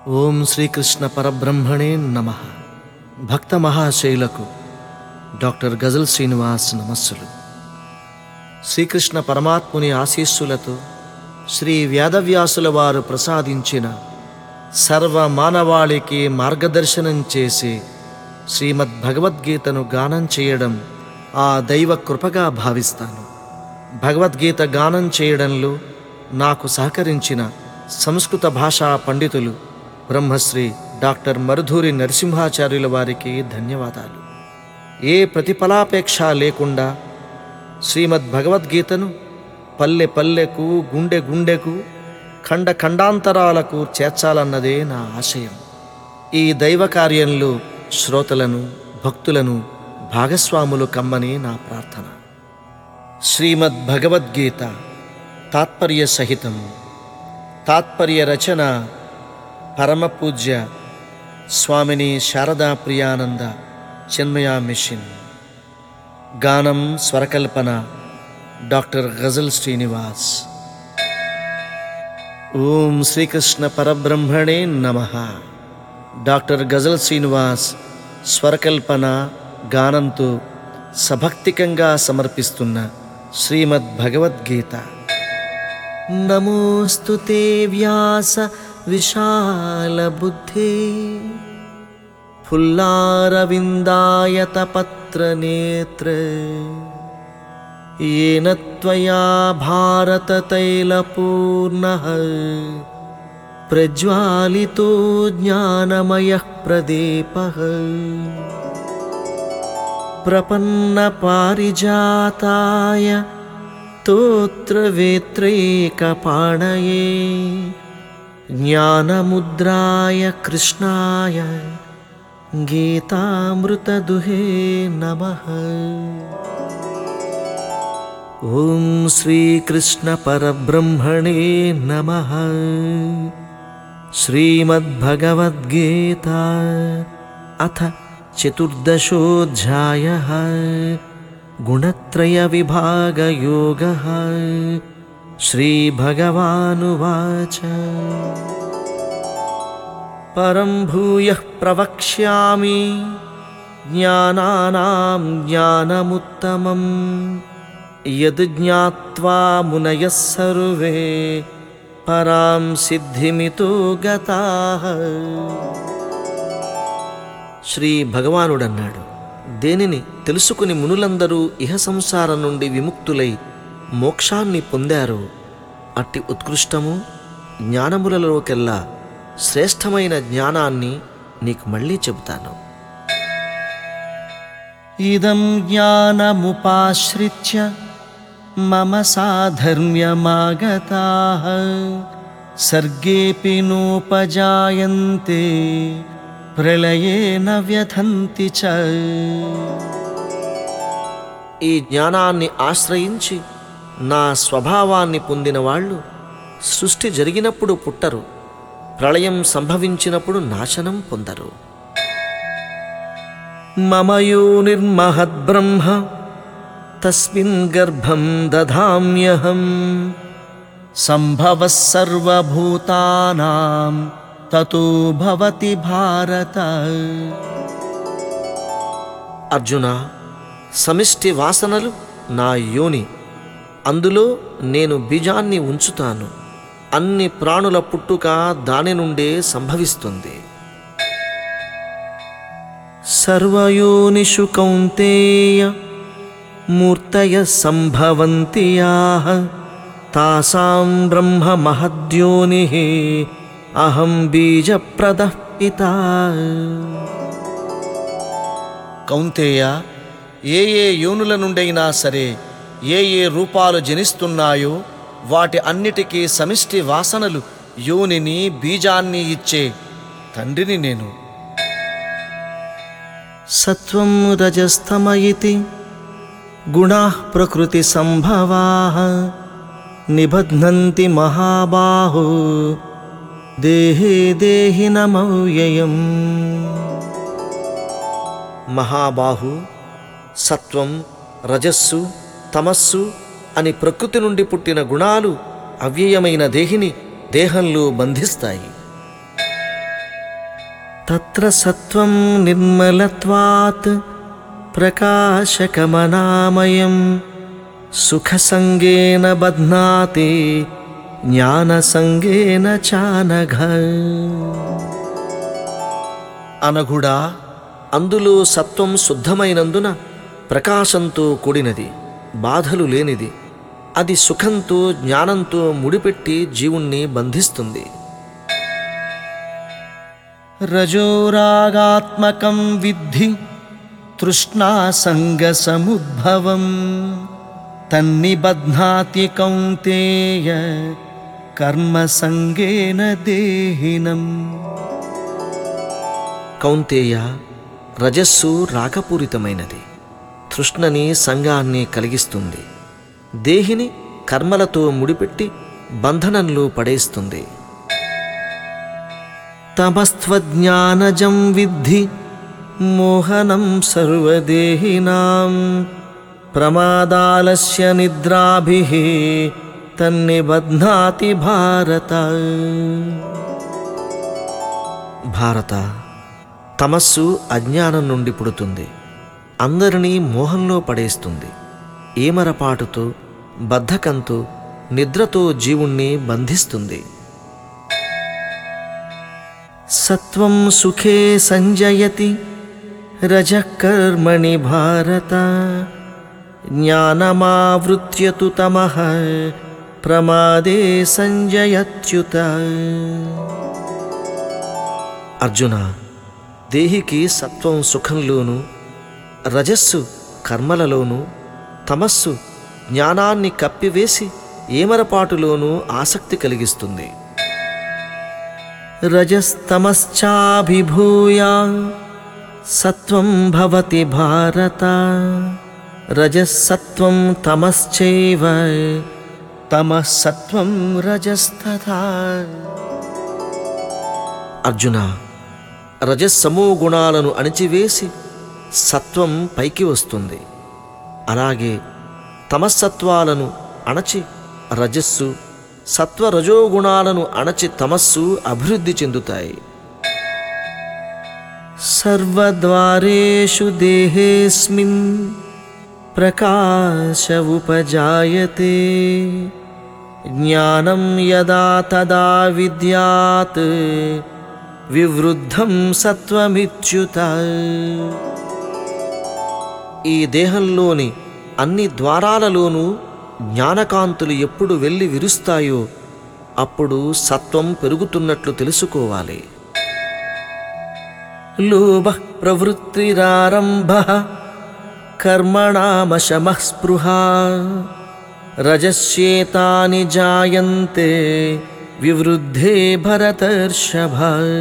ఓం శ్రీకృష్ణ పరబ్రహ్మణే నమ భక్త మహాశైలకు డాక్టర్ గజల్ శ్రీనివాస్ నమస్సులు శ్రీకృష్ణ పరమాత్ముని ఆశీస్సులతో శ్రీ వేదవ్యాసుల వారు ప్రసాదించిన సర్వ మానవాళికి మార్గదర్శనం చేసి శ్రీమద్ భగవద్గీతను గానం చేయడం ఆ దైవ కృపగా భావిస్తాను భగవద్గీత గానం చేయడంలో నాకు సహకరించిన సంస్కృత భాషా పండితులు బ్రహ్మశ్రీ డాక్టర్ మరుధూరి నరసింహాచార్యుల వారికి ధన్యవాదాలు ఏ ప్రతిఫలాపేక్ష లేకుండా శ్రీమద్ భగవద్గీతను పల్లె పల్లెకు గుండె గుండెకు ఖండ ఖండాంతరాలకు చేర్చాలన్నదే నా ఆశయం ఈ దైవ కార్యంలో శ్రోతలను భక్తులను భాగస్వాములు కమ్మని నా ప్రార్థన శ్రీమద్ భగవద్గీత తాత్పర్య సహితం తాత్పర్య రచన పరమపూజ్య స్వామిని శారదా ప్రియానంద చిన్మయ మిషన్ గానం స్వరకల్పన డాక్టర్ గజల్ శ్రీనివాస్ ఓం శ్రీకృష్ణ పరబ్రహ్మణే నమ డాక్టర్ గజల్ శ్రీనివాస్ స్వరకల్పన గానంతో సభక్తికంగా సమర్పిస్తున్న శ్రీమద్ భగవద్గీత నమోస్తు తే వ్యాస విశాల బుద్ధి ఫుల్లారవిందాయత పత్రనేత్ర येन त्वया भारततैलपूर्णः प्रज्वालितो ज्ञानमयः प्रदीपः प्रपन्नपारिजाताय तोत्रवेत्रैकपाणये ज्ञानमुद्राय कृष्णाय गीतामृतदुहे नमः ॐ श्रीकृष्णपरब्रह्मणे नमः श्रीमद्भगवद्गीता अथ चतुर्दशोऽध्यायः गुणत्रयविभागयोगः श्रीभगवानुवाच परं भूयः प्रवक्ष्यामि ज्ञानानां ज्ञानमुत्तमम् यद् ज्ञात्वा मुनयः सर्वे పరాం సిద్ధిమితో గతాః శ్రీ భగవానుడన్నాడు దేనిని తెలుసుకుని మునులందరూ ఇహ సంసారం నుండి విముక్తులై మోక్షాన్ని పొందారో అట్టి ఉత్కృష్టము జ్ఞానములలోకెల్లా శ్రేష్టమైన జ్ఞానాన్ని నీకు మళ్ళీ చెబుతాను ఇదం జ్ఞానముపాశ్రిత్య మమ సాధర్మ్యమాగతా సర్గేపి నోపజాయంతే ప్రళయేన వ్యథంతి చ ఈ జ్ఞానాన్ని ఆశ్రయించి నా స్వభావాన్ని పొందిన వాళ్ళు సృష్టి జరిగినప్పుడు పుట్టరు ప్రళయం సంభవించినప్పుడు నాశనం పొందరు మమ యోనిర్మహద్బ్రహ్మ తస్మిన్ గర్భం దధామ్యహం సంభవ సర్వభూతానాం తతో భవతి భారత అర్జున సమిష్టి వాసనలు నా యోని అందులో నేను బీజాన్ని ఉంచుతాను అన్ని ప్రాణుల పుట్టుక దాని నుండే సంభవిస్తుంది సర్వయోనిషు కౌంతేయ మూర్తయ సంభవంతి యాః తాసాం బ్రహ్మ మహద్యోని అహం బీజప్రద పిత కౌంతేయ ఏ ఏ యోనుల నుండైనా సరే ఏ ఏ రూపాలు జనిస్తున్నాయో వాటి అన్నిటికీ సమిష్టి వాసనలు యోనిని బీజాన్ని ఇచ్చే తండ్రిని నేను సత్వం రజస్తమ ఇతి గుణా ప్రకృతి సంభవా నిబధ్నంతి మహాబాహో దేహే దేహి నమవ్యయం మహాబాహు సత్వం రజస్సు తమస్సు అని ప్రకృతి నుండి పుట్టిన గుణాలు అవ్యయమైన దేహిని దేహంలో బంధిస్తాయి తత్ర సత్వం నిర్మలత్వాత్ ప్రకాశకమనామయం సుఖసంగేన బధ్నాతి జ్ఞానసంగేన చానఘ అనగుడా అందులో సత్వం శుద్ధమైనందున ప్రకాశంతో కూడినది బాధలు లేనిది అది సుఖంతో జ్ఞానంతో ముడిపెట్టి జీవుణ్ణి బంధిస్తుంది రజోరాగాత్మకం విద్ధి తృష్ణాసంగసముద్భవం తన్నిబధ్నాతి కౌంతేయ కర్మసంగేన దేహినం కౌంతేయ రజస్సు రాగపూరితమైనది తృష్ణని సంగాన్ని కలిగిస్తుంది దేహిని కర్మలతో ముడిపెట్టి బంధనంలో పడేస్తుంది తమస్త్వజ్ఞానజం విద్ధి మోహనం సర్వదేహినాం ప్రమాదాలస్య నిద్రాభి తన్నిబధ్నాతి భారత భారత తమస్సు అజ్ఞానం నుండి పుడుతుంది అందరినీ మోహంలో పడేస్తుంది ఏమరపాటుతో బద్ధకంతో నిద్రతో జీవుణ్ణి బంధిస్తుంది సత్వం సుఖే సంజయతి రజకర్మణి భారత జ్ఞానమావృత్యతు తమః ప్రమాదే సంజయత్యుత అర్జున దేహికి సత్వం సుఖంలోను రజస్సు కర్మలలోను తమస్సు జ్ఞానాన్ని కప్పివేసి ఏమరపాటులోనూ ఆసక్తి కలిగిస్తుంది రజస్తమశ్చాభిభూయ సత్వం భవతి భారత రజసత్వం తమశ్చైవ తమసత్వం రజస్తథా అర్జున రజస్సమో గుణాలను అణిచివేసి సత్వం పైకి వస్తుంది అలాగే తమస్సత్వాలను అణచి రజస్సు సత్వ రజోగుణాలను అణచి తమస్సు అభివృద్ధి చెందుతాయి సర్వద్వారేషు దేహేస్మిన్ ప్రకాశ ఉపజాయతే జ్ఞానం యదా తదా విద్యాత్ వివృద్ధం సత్వమిచ్యుత ఈ దేహంలోని అన్ని ద్వారాలలోనూ జ్ఞానకాంతులు ఎప్పుడు వెళ్ళి విరుస్తాయో అప్పుడు సత్వం పెరుగుతున్నట్లు తెలుసుకోవాలి లోభ ప్రవృత్తిరారంభ కర్మణామశమః స్పృహ రజస్యేతాని జాయంతే వివృద్ధే భరతర్షభ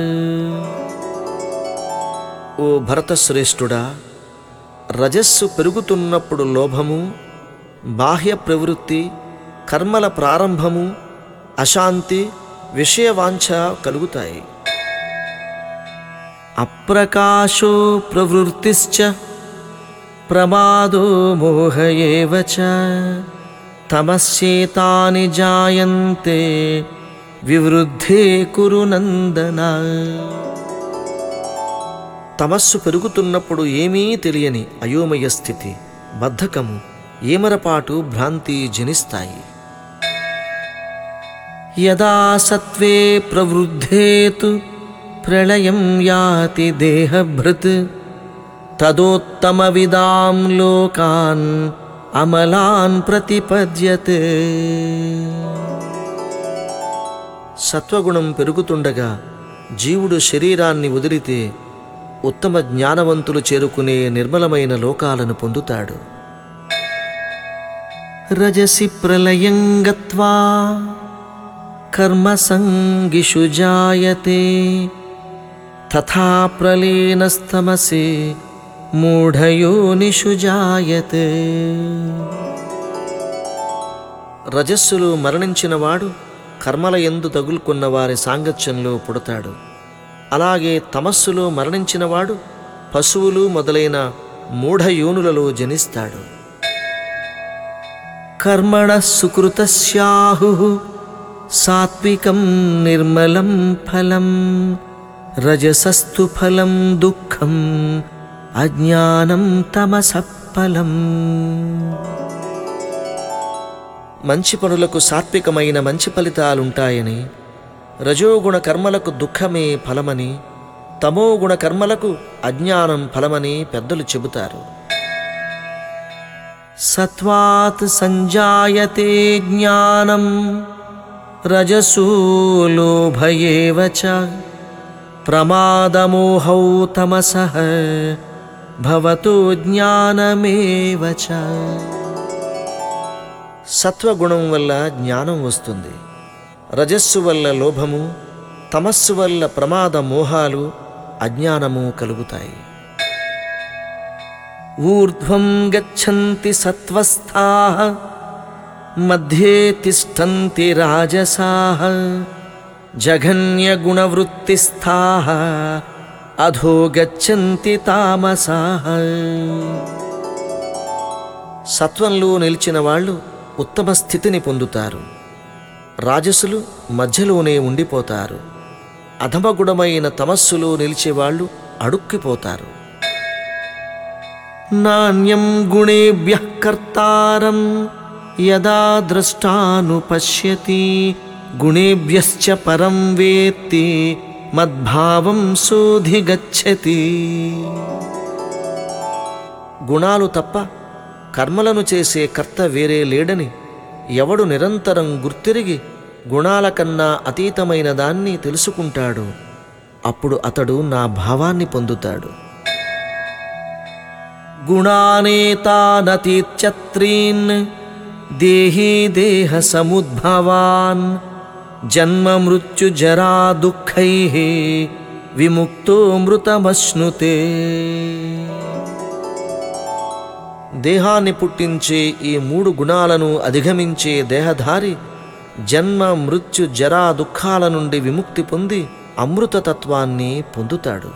ఓ భరతశ్రేష్ఠుడా రజస్సు పెరుగుతున్నప్పుడు లోభము బాహ్య ప్రవృత్తి కర్మల ప్రారంభము అశాంతి విషయవాంఛ కలుగుతాయి అప్రకాశో ప్రవృత్తిశ్చ ప్రమాదో మోహ ఏవ చ తమస్యేతాని జాయంతే వివృద్ధే కురు నందన తమస్సు పెరుగుతున్నప్పుడు ఏమీ తెలియని అయోమయ స్థితి బద్ధకము ఏమరపాటు భ్రాంతి జనిస్తాయి యదా సత్వే ప్రవృద్ధేతు ప్రళయం యాతి దేహభృత్ తదోత్తమవిదాం లోకాన్ అమలాన్ ప్రతిపద్యతే సత్వగుణం పెరుగుతుండగా జీవుడు శరీరాన్ని వదిలితే ఉత్తమ జ్ఞానవంతులు చేరుకునే నిర్మలమైన లోకాలను పొందుతాడు రజసి ప్రళయం గత్వా కర్మసంగిషు జాయతే తథా ప్రలీనస్తమసి మూఢయోనిషు జాయతే రజస్సులు మరణించినవాడు కర్మల ఎందు తగులుకున్న వారి సాంగత్యంలో పుడతాడు అలాగే తమస్సులో మరణించినవాడు పశువులు మొదలైన మూఢయోనులలో జనిస్తాడు కర్మణ సుకృతస్యాహు సాత్వికం నిర్మలం ఫలం రజసస్తు ఫలం దుఃఖం అజ్ఞానం తమసఫలం మంచి పనులకు సాత్వికమైన మంచి ఫలితాలుంటాయని రజోగుణ కర్మలకు దుఃఖమే ఫలమని తమోగుణ కర్మలకు అజ్ఞానం ఫలమని పెద్దలు చెబుతారు సత్వాత్ సంజాయతే జ్ఞానం రజసూ లోభయేవ చ ప్రమాదమోహౌ తమసః భవతో జ్ఞానమేవ చ సత్వగుణం వల్ల జ్ఞానం వస్తుంది రజస్సు వల్ల లోభము తమస్సు వల్ల ప్రమాద మోహాలు అజ్ఞానము కలుగుతాయి ఊర్ధ్వం గచ్చంతి సత్వస్థా మధ్యే తిష్టంతి రాజసా జఘన్యగుణవృత్తిస్థా అధో గచ్చంతి తామసా సత్వంలో నిలిచిన వాళ్ళు ఉత్తమ స్థితిని పొందుతారు రాజసులు మధ్యలోనే ఉండిపోతారు అధమగుణమైన తమస్సులో నిలిచేవాళ్ళు అడుక్కిపోతారు నాణ్యం గుణేభ్య కర్తారం యదా ద్రష్టానుపశ్యతి గుణేభ్యశ్చ పరం వేత్తి మద్భావం శోధిగచ్చతి గుణాలు తప్ప కర్మలను చేసే కర్త వేరే లేడని ఎవడు నిరంతరం గుర్తిరిగి గుణాల కన్నా అతీతమైన దాన్ని తెలుసుకుంటాడు అప్పుడు నా భావాన్ని పొందుతాడు గుణానేతానతీత్యత్రీన్ దేహీ దేహ సముద్భవాన్ జన్మ మృత్యు జరా దుఃఖై విముక్తో మృతమశ్నుతే దేహాన్ని పుట్టించే ఈ మూడు గుణాలను అధిగమించే దేహధారి జన్మ మృత్యు జరా దుఃఖాల నుండి విముక్తి పొంది అమృతతత్వాన్ని పొందుతాడు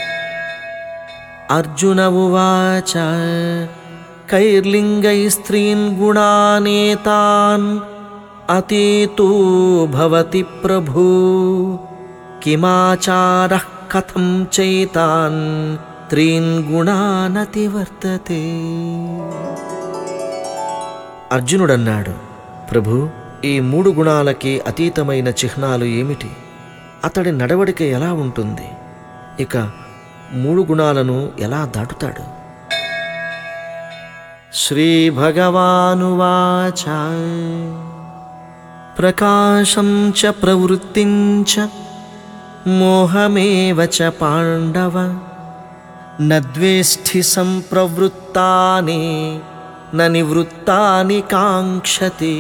అర్జున ఉవాచ కైర్లింగై స్త్రీన్ గుణానేతాన్ అతీతో భవతి ప్రభు కిమాచార కథం చైతాన్ త్రీన్ గుణానతి వర్తతే అర్జునుడన్నాడు ప్రభు ఈ మూడు గుణాలకి అతీతమైన చిహ్నాలు ఏమిటి అతడి నడవడిక ఎలా ఉంటుంది ఇక మూడు గుణాలను ఎలా దాటుతాడు శ్రీ భగవానువాచ ప్రకాశం చ ప్రవృత్తిం చ మోహమేవ చ పాండవ నద్వేష్ఠి సంప్రవృత్తాని న నివృత్తాని కాంక్షతి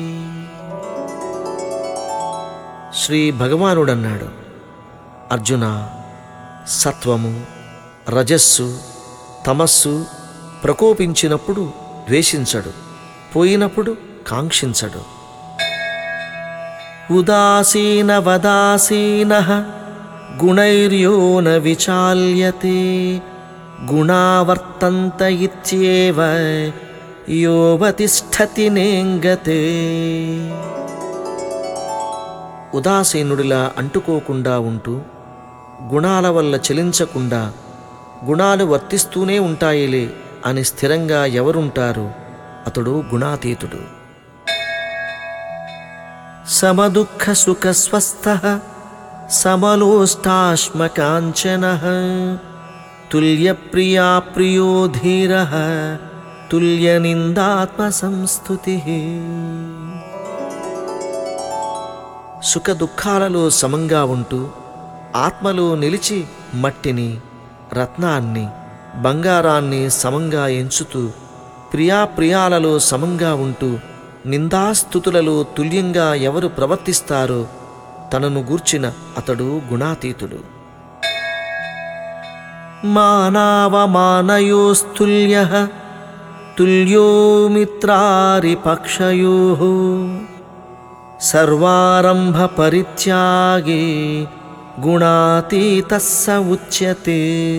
శ్రీ భగవానుడన్నాడు అర్జున సత్వము రజస్సు తమస్సు ప్రకోపించినప్పుడు ద్వేషించడు పోయినప్పుడు కాంక్షించడు ఉదాసీన వదాసీన గుణైర్యో న విచాల్యతే గుణావర్తంత ఇత్యేవ యోవతిష్ఠతి నేంగతే ఉదాసీనుడిలా అంటుకోకుండా ఉంటూ గుణాల వల్ల చలించకుండా గుణాలు వర్తిస్తూనే ఉంటాయిలే అని స్థిరంగా ఎవరుంటారు అతడు గుణాతీతుడు సమదుఃఖ సుఖ స్వస్థ సమలోష్టాశ్మకాంచన తుల్య ప్రియా ప్రియో ధీర తుల్య నిందాత్మ సంస్థుతి సుఖ దుఃఖాలలో సమంగా ఉంటూ ఆత్మలో నిలిచి మట్టిని రత్నాన్ని బంగారాన్ని సమంగా ఎంచుతూ ప్రియాప్రియాలలో సమంగా ఉంటూ నిందాస్థుతులలో తుల్యంగా ఎవరు ప్రవర్తిస్తారో తనను గూర్చిన అతడు గుణాతీతుడు మానవమానయోస్తుల్య తుల్యో మిత్రారిపక్షయో సర్వారంభ పరిత్యాగే గుణాతీత స ఉచ్యతే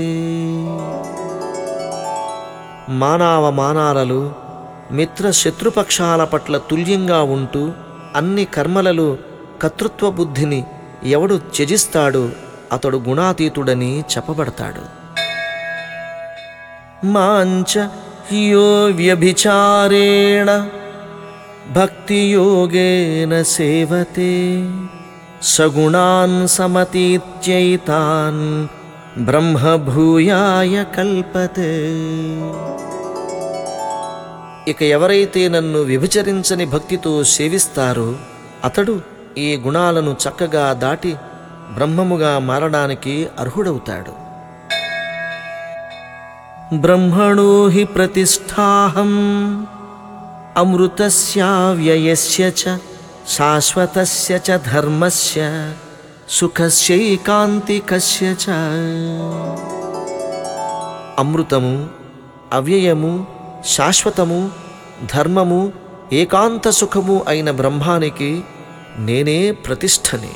మానవ మానాలలో మిత్ర శత్రుపక్షాల పట్ల తుల్యంగా ఉంటూ అన్ని కర్మలలో కర్తృత్వ బుద్ధిని ఎవడు త్యజిస్తాడో అతడు గుణాతీతుడని చెప్పబడతాడు మాంచ యో వ్యభిచారేణ భక్తియోగేన సేవతే సగుణాన్ సమతీత్యైతాన్ బ్రహ్మభూయాయ కల్పతే ఇక ఎవరైతే నన్ను విభచరించని భక్తితో సేవిస్తారో అతడు ఈ గుణాలను చక్కగా దాటి బ్రహ్మముగా మారడానికి అర్హుడవుతాడు బ్రహ్మణో హి ప్రతిష్టాహం అమృతస్యావ్యయస్య చ శాశ్వతస్య చ ధర్మస్య సుఖస్యైకాంతికస్య చ అమృతము అవ్యయము శాశ్వతము ధర్మము ఏకాంత సుఖము అయిన బ్రహ్మానికి నేనే ప్రతిష్టని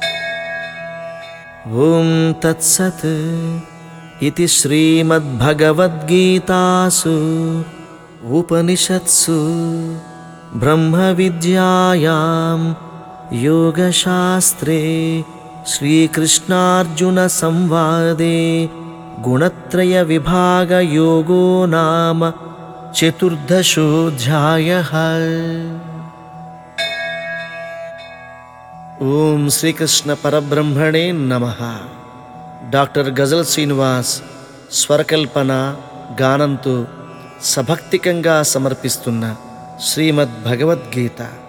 ఓం తత్సత్ ఇది శ్రీమద్భగవద్గీతాసు ఉపనిషత్సు బ్రహ్మ విద్యాయాం యోగశాస్త్రే శ్రీకృష్ణార్జున సంవాదే గుణత్రయ విభాగ యోగో నామ చతుర్దశోధ్యాయ ఓం శ్రీకృష్ణ పరబ్రహ్మణే నమ డాక్టర్ గజల్ శ్రీనివాస్ స్వరకల్పన గానంతో సభక్తికంగా సమర్పిస్తున్న శ్రీమద్ భగవద్గీత